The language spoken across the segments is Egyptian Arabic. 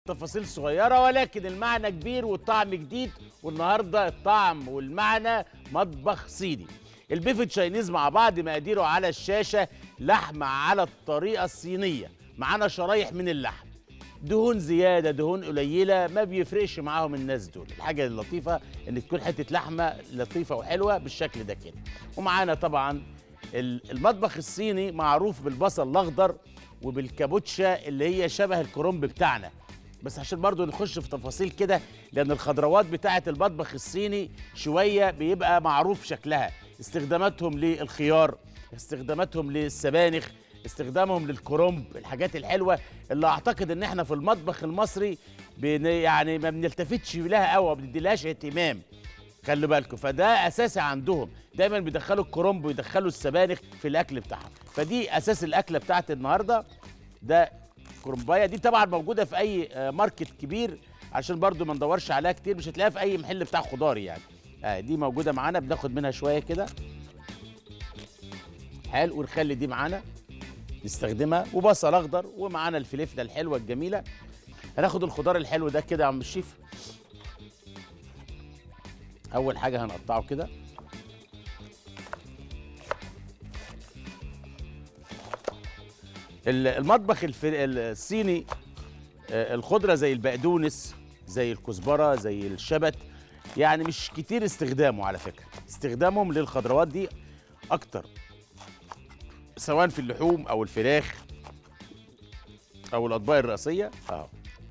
تفاصيل صغيره ولكن المعنى كبير والطعم جديد والنهارده الطعم والمعنى مطبخ صيني البيف تشاينيز مع بعض مقاديره على الشاشه لحمه على الطريقه الصينيه معانا شرايح من اللحم دهون زياده دهون قليله ما بيفرقش معاهم الناس دول الحاجه اللطيفه ان تكون حته لحمه لطيفه وحلوه بالشكل ده كده ومعانا طبعا ال- المطبخ الصيني معروف بالبصل الاخضر وبالكابوتشا اللي هي شبه الكرنب بتاعنا بس عشان برضو نخش في تفاصيل كده لان الخضروات بتاعه المطبخ الصيني شويه بيبقى معروف شكلها استخداماتهم للخيار استخداماتهم للسبانخ استخدامهم للكرنب الحاجات الحلوه اللي اعتقد ان احنا في المطبخ المصري بن يعني ما بنلتفتش لها قوي ما بنديلهاش اهتمام خلوا بالكم فده اساسي عندهم دايما بيدخلوا الكرنب ويدخلوا السبانخ في الاكل بتاعهم فدي اساس الاكله بتاعت النهارده ده كرنبايه دي طبعا موجوده في اي آه، ماركت كبير عشان برضو ما ندورش عليها كتير مش هتلاقيها في اي محل بتاع خضار يعني آه دي موجوده معانا بناخد منها شويه كده حلو ونخلي دي معانا نستخدمها وبصل اخضر ومعانا الفلفله الحلوه الجميله هناخد الخضار الحلو ده كده يا عم الشيف اول حاجه هنقطعه كده ال- المطبخ الف- الصيني آه، الخضره زي البقدونس زي الكزبره زي الشبت يعني مش كتير استخدامه على فكره استخدامهم للخضروات دي اكتر سواء في اللحوم او الفراخ او الاطباق الرئيسيه اه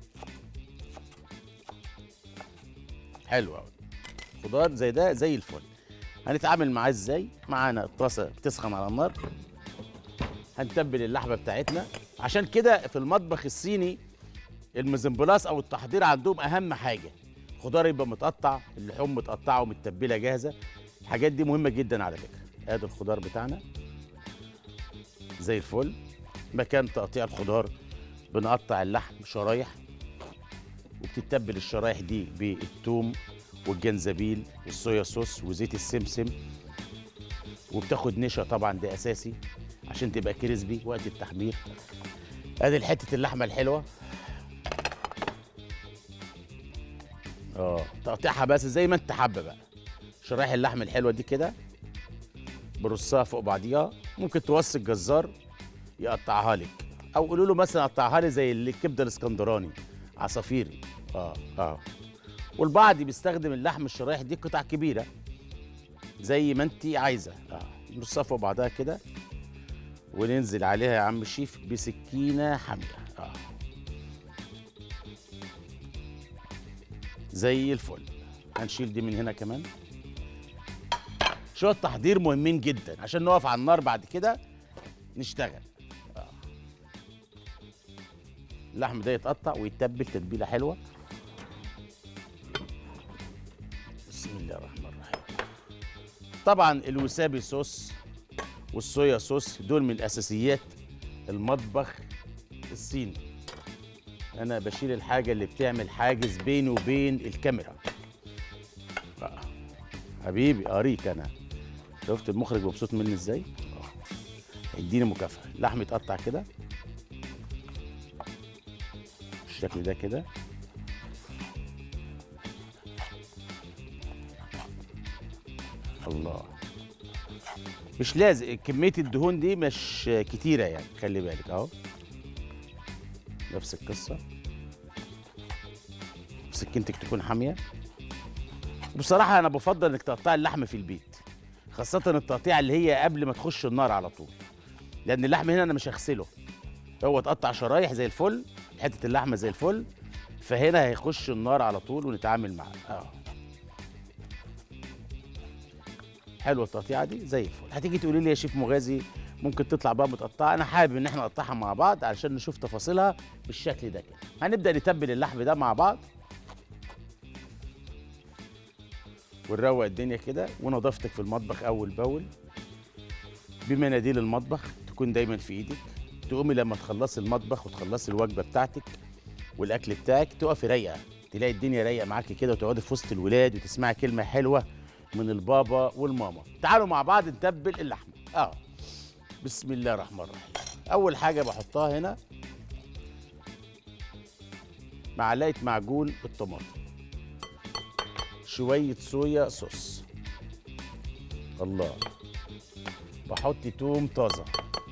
حلو قوي خضار زي ده زي الفل هنتعامل معاه ازاي معانا الطاسه بتسخن على النار هنتبل اللحمه بتاعتنا عشان كده في المطبخ الصيني المزمبلاس او التحضير عندهم اهم حاجه الخضار يبقى متقطع اللحوم متقطعه ومتبله جاهزه الحاجات دي مهمه جدا على فكره ادي الخضار بتاعنا زي الفل مكان تقطيع الخضار بنقطع اللحم شرايح وبتتبل الشرايح دي بالثوم والجنزبيل والصويا صوص وزيت السمسم وبتاخد نشا طبعا ده اساسي عشان تبقى كريسبي وقت التحمير ادي حته اللحمه الحلوه اه تقطيعها بس زي ما انت حابه بقى شرايح اللحم الحلوه دي كده برصها فوق بعضيها ممكن توصي الجزار يقطعها لك او قولوا له مثلا قطعها لي زي الكبده الاسكندراني عصافيري اه اه والبعض بيستخدم اللحم الشرايح دي قطع كبيره زي ما انت عايزه اه نرصها فوق بعضها كده وننزل عليها يا عم الشيف بسكينه حاميه اه زي الفل هنشيل دي من هنا كمان شويه تحضير مهمين جدا عشان نقف على النار بعد كده نشتغل آه. اللحم ده يتقطع ويتبل تتبيله حلوه بسم الله الرحمن الرحيم طبعا الوسابي صوص والصويا صوص دول من اساسيات المطبخ الصيني انا بشيل الحاجه اللي بتعمل حاجز بيني وبين الكاميرا آه. حبيبي قاريك انا شفت المخرج مبسوط مني ازاي آه. اديني مكافاه اللحم يتقطع كده بالشكل ده كده الله مش لازم كميه الدهون دي مش كتيره يعني خلي بالك اهو نفس القصه سكينتك تكون حاميه بصراحه انا بفضل انك تقطعي اللحم في البيت خاصه التقطيع اللي هي قبل ما تخش النار على طول لان اللحم هنا انا مش هغسله هو اتقطع شرايح زي الفل حته اللحمه زي الفل فهنا هيخش النار على طول ونتعامل معاه اه حلوه التقطيعه دي زي الفل هتيجي تقولي لي يا شيف مغازي ممكن تطلع بقى متقطعه انا حابب ان احنا نقطعها مع بعض علشان نشوف تفاصيلها بالشكل ده كده هنبدا نتبل اللحم ده مع بعض ونروق الدنيا كده ونظافتك في المطبخ اول باول بمناديل المطبخ تكون دايما في ايدك تقومي لما تخلصي المطبخ وتخلصي الوجبه بتاعتك والاكل بتاعك تقفي رايقه تلاقي الدنيا رايقه معاكي كده وتقعدي في وسط الولاد وتسمعي كلمه حلوه من البابا والماما تعالوا مع بعض نتبل اللحمه اه بسم الله الرحمن الرحيم اول حاجه بحطها هنا معلقه معجون الطماطم شويه صويا صوص الله بحط توم طازه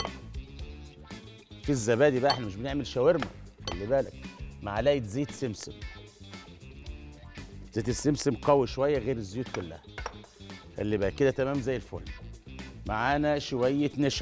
في الزبادي بقى احنا مش بنعمل شاورما خلي بالك معلقه زيت سمسم زيت السمسم قوي شويه غير الزيوت كلها خلي بالك كده تمام زي الفل معانا شويه نشا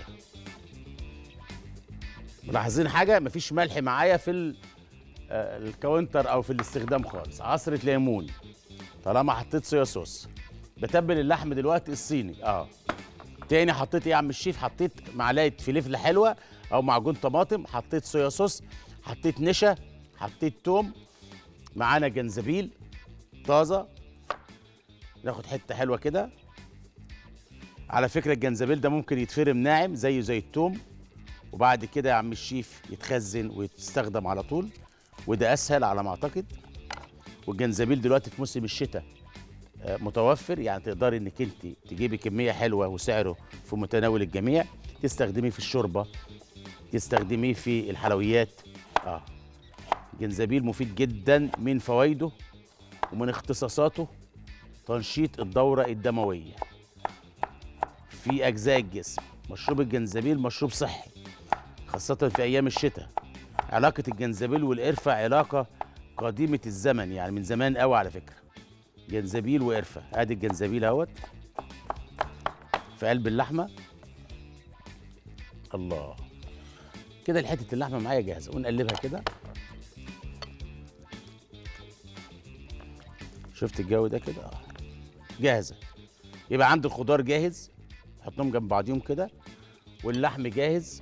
ملاحظين حاجه مفيش ملح معايا في ال- آه، الكاونتر او في الاستخدام خالص عصره ليمون طالما حطيت صويا صوص بتبل اللحم دلوقتي الصيني اه تاني حطيت ايه يا عم الشيف حطيت معلقه فلفله حلوه او معجون طماطم حطيت صويا صوص حطيت نشا حطيت توم معانا جنزبيل طازه ناخد حته حلوه كده على فكره الجنزبيل ده ممكن يتفرم ناعم زيه زي التوم وبعد كده يا عم الشيف يتخزن ويستخدم على طول وده اسهل على ما اعتقد والجنزبيل دلوقتي في موسم الشتاء آه، متوفر يعني تقدري انك انت تجيبي كميه حلوه وسعره في متناول الجميع تستخدميه في الشوربه تستخدميه في الحلويات اه جنزبيل مفيد جدا من فوائده ومن اختصاصاته تنشيط الدوره الدمويه في اجزاء الجسم مشروب الجنزبيل مشروب صحي خاصه في ايام الشتاء علاقه الجنزبيل والقرفه علاقه قديمه الزمن يعني من زمان قوي على فكره جنزبيل وقرفه ادي الجنزبيل اهوت في قلب اللحمه الله كده حته اللحمه معايا جاهزه ونقلبها كده شفت الجو ده كده اه جاهزه يبقى عندي الخضار جاهز حطهم جنب بعضيهم كده واللحم جاهز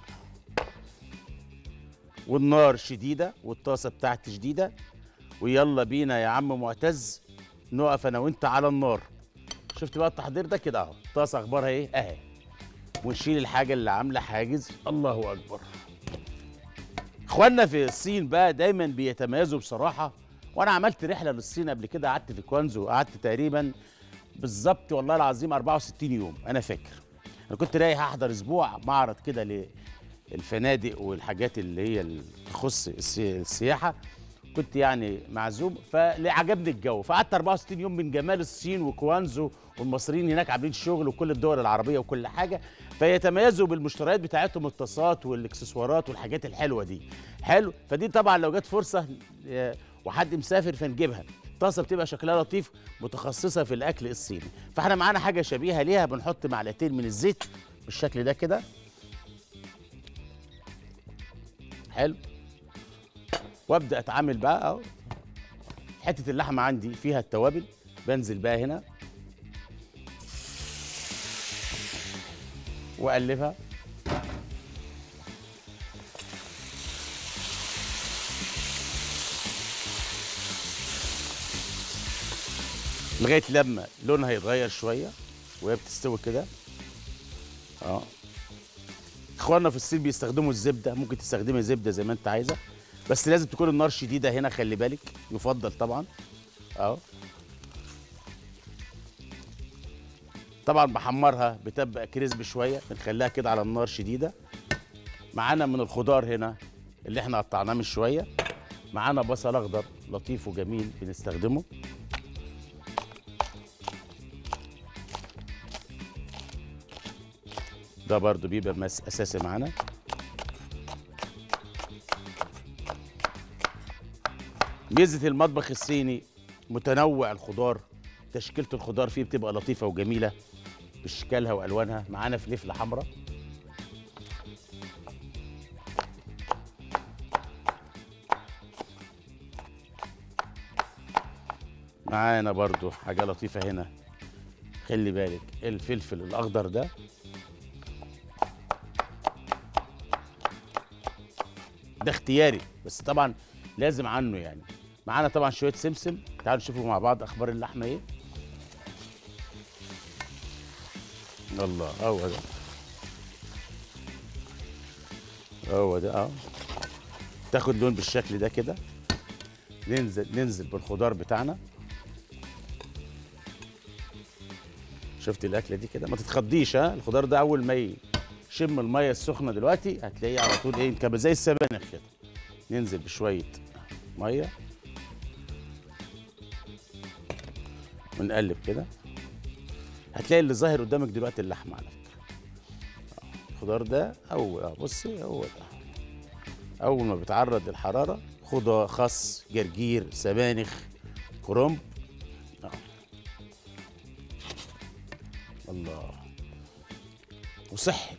والنار شديده والطاسه بتاعتي شديده ويلا بينا يا عم معتز نقف انا وانت على النار شفت بقى التحضير ده كده اهو الطاسه اخبارها ايه اهي ونشيل الحاجه اللي عامله حاجز الله اكبر اخواننا في الصين بقى دايما بيتميزوا بصراحه وانا عملت رحله للصين قبل كده قعدت في كوانزو قعدت تقريبا بالظبط والله العظيم 64 يوم انا فاكر انا كنت رايح احضر اسبوع معرض كده للفنادق والحاجات اللي هي اللي تخص السي- السياحه كنت يعني معزوم فعجبني الجو فقعدت 64 يوم من جمال الصين وكوانزو والمصريين هناك عاملين شغل وكل الدول العربيه وكل حاجه فيتميزوا بالمشتريات بتاعتهم الطاسات والاكسسوارات والحاجات الحلوه دي حلو فدي طبعا لو جت فرصه آه، وحد مسافر فنجيبها الطاسه بتبقى شكلها لطيف متخصصه في الاكل الصيني فاحنا معانا حاجه شبيهه ليها بنحط معلقتين من الزيت بالشكل ده كده حلو وابدا اتعامل بقى اهو حته اللحمه عندي فيها التوابل بنزل بقى هنا واقلبها لغايه لما لونها يتغير شويه وهي بتستوي كده اه اخواننا في الصين بيستخدموا الزبده ممكن تستخدمي زبده زي ما انت عايزه بس لازم تكون النار شديده هنا خلي بالك يفضل طبعا اهو طبعا بحمرها بتبقى كريسبي شويه بنخليها كده على النار شديده معانا من الخضار هنا اللي احنا قطعناه من شويه معانا بصل اخضر لطيف وجميل بنستخدمه ده برضو بيبقى مس اساسي معانا ميزه المطبخ الصيني متنوع الخضار تشكيله الخضار فيه بتبقى لطيفه وجميله باشكالها والوانها معانا فلفله حمراء معانا برضو حاجه لطيفه هنا خلي بالك الفلفل الاخضر ده ده اختياري بس طبعا لازم عنه يعني معانا طبعا شويه سمسم تعالوا نشوفوا مع بعض اخبار اللحمه ايه الله هو ده هو ده اه تاخد لون بالشكل ده كده ننزل ننزل بالخضار بتاعنا شفت الاكله دي كده ما تتخضيش ها الخضار ده اول ما يشم الميه السخنه دلوقتي هتلاقيه على طول ايه كده زي السبانخ كده ننزل بشويه ميه ونقلب كده هتلاقي اللي ظاهر قدامك دلوقتي اللحمه على فكره آه، الخضار ده اول اه بصي هو ده اول ما بيتعرض للحراره خضار خس جرجير سبانخ كرنب آه. الله وصحي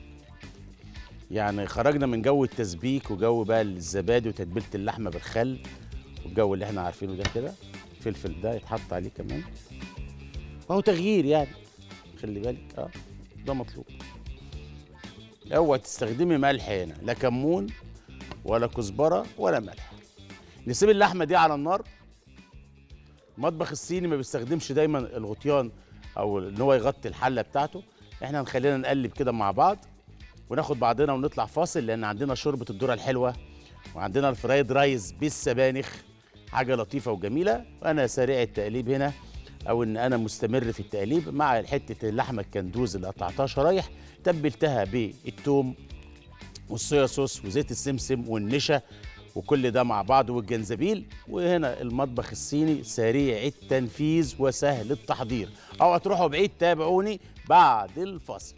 يعني خرجنا من جو التسبيك وجو بقى الزبادي وتتبيله اللحمه بالخل والجو اللي احنا عارفينه ده كده الفلفل ده يتحط عليه كمان وهو تغيير يعني خلي بالك اه ده مطلوب اوعى تستخدمي ملح هنا لا كمون ولا كزبره ولا ملح نسيب اللحمه دي على النار المطبخ الصيني ما بيستخدمش دايما الغطيان او ان هو يغطي الحله بتاعته احنا هنخلينا نقلب كده مع بعض وناخد بعضنا ونطلع فاصل لان عندنا شوربه الذره الحلوه وعندنا الفرايد رايز بالسبانخ حاجه لطيفه وجميله وانا سريع التقليب هنا او ان انا مستمر في التقليب مع حته اللحمه الكندوز اللي قطعتها شرايح تبلتها بالثوم والصويا صوص وزيت السمسم والنشا وكل ده مع بعض والجنزبيل وهنا المطبخ الصيني سريع التنفيذ وسهل التحضير اوعى تروحوا بعيد تابعوني بعد الفاصل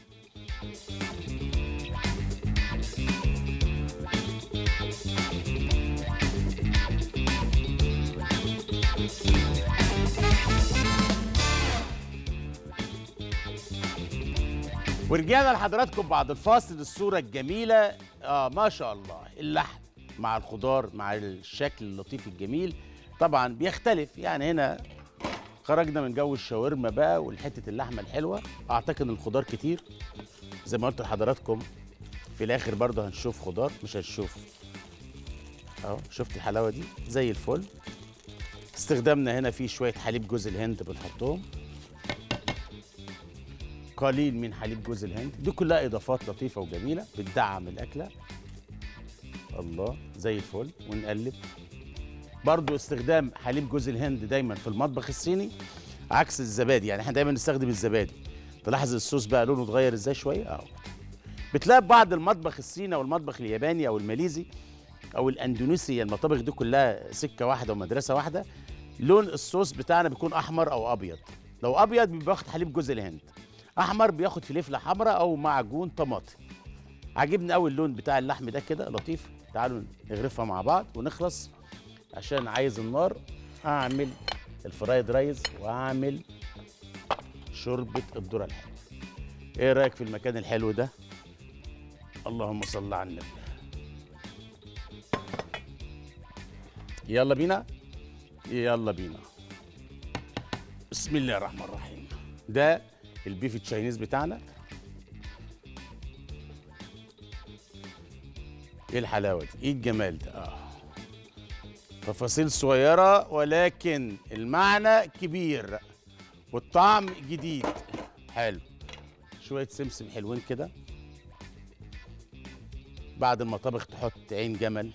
ورجعنا لحضراتكم بعد الفاصل الصورة الجميلة آه ما شاء الله اللحم مع الخضار مع الشكل اللطيف الجميل طبعا بيختلف يعني هنا خرجنا من جو الشاورما بقى والحتة اللحمة الحلوة أعتقد الخضار كتير زي ما قلت لحضراتكم في الآخر برضه هنشوف خضار مش هنشوف أهو شفت الحلاوة دي زي الفل استخدامنا هنا في شوية حليب جوز الهند بنحطهم قليل من حليب جوز الهند دي كلها اضافات لطيفه وجميله بتدعم الاكله الله زي الفل ونقلب برضو استخدام حليب جوز الهند دايما في المطبخ الصيني عكس الزبادي يعني احنا دايما نستخدم الزبادي تلاحظ الصوص بقى لونه اتغير ازاي شويه اهو بتلاقي بعض المطبخ الصيني او المطبخ الياباني او الماليزي او الاندونيسي المطابخ دي كلها سكه واحده ومدرسه واحده لون الصوص بتاعنا بيكون احمر او ابيض لو ابيض بياخد حليب جوز الهند احمر بياخد فلفله حمراء او معجون طماطم عاجبني قوي اللون بتاع اللحم ده كده لطيف تعالوا نغرفها مع بعض ونخلص عشان عايز النار اعمل الفرايد رايز واعمل شوربه الذره الحلوه ايه رايك في المكان الحلو ده اللهم صل على النبي يلا بينا يلا بينا بسم الله الرحمن الرحيم ده البيف تشاينيز بتاعنا ايه الحلاوه دي ايه الجمال ده اه تفاصيل صغيره ولكن المعنى كبير والطعم جديد حلو شويه سمسم حلوين كده بعد المطابخ تحط عين جمل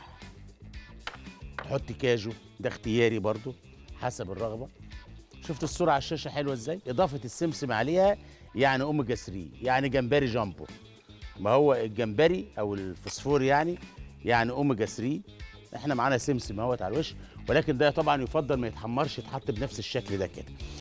تحط كاجو ده اختياري برضو حسب الرغبه شفت الصوره على الشاشه حلوه ازاي اضافه السمسم عليها يعني اوميجا 3 يعني جمبري جامبو ما هو الجمبري او الفوسفور يعني يعني اوميجا 3 احنا معانا سمسم اهوت على الوش ولكن ده طبعا يفضل ما يتحمرش يتحط بنفس الشكل ده كده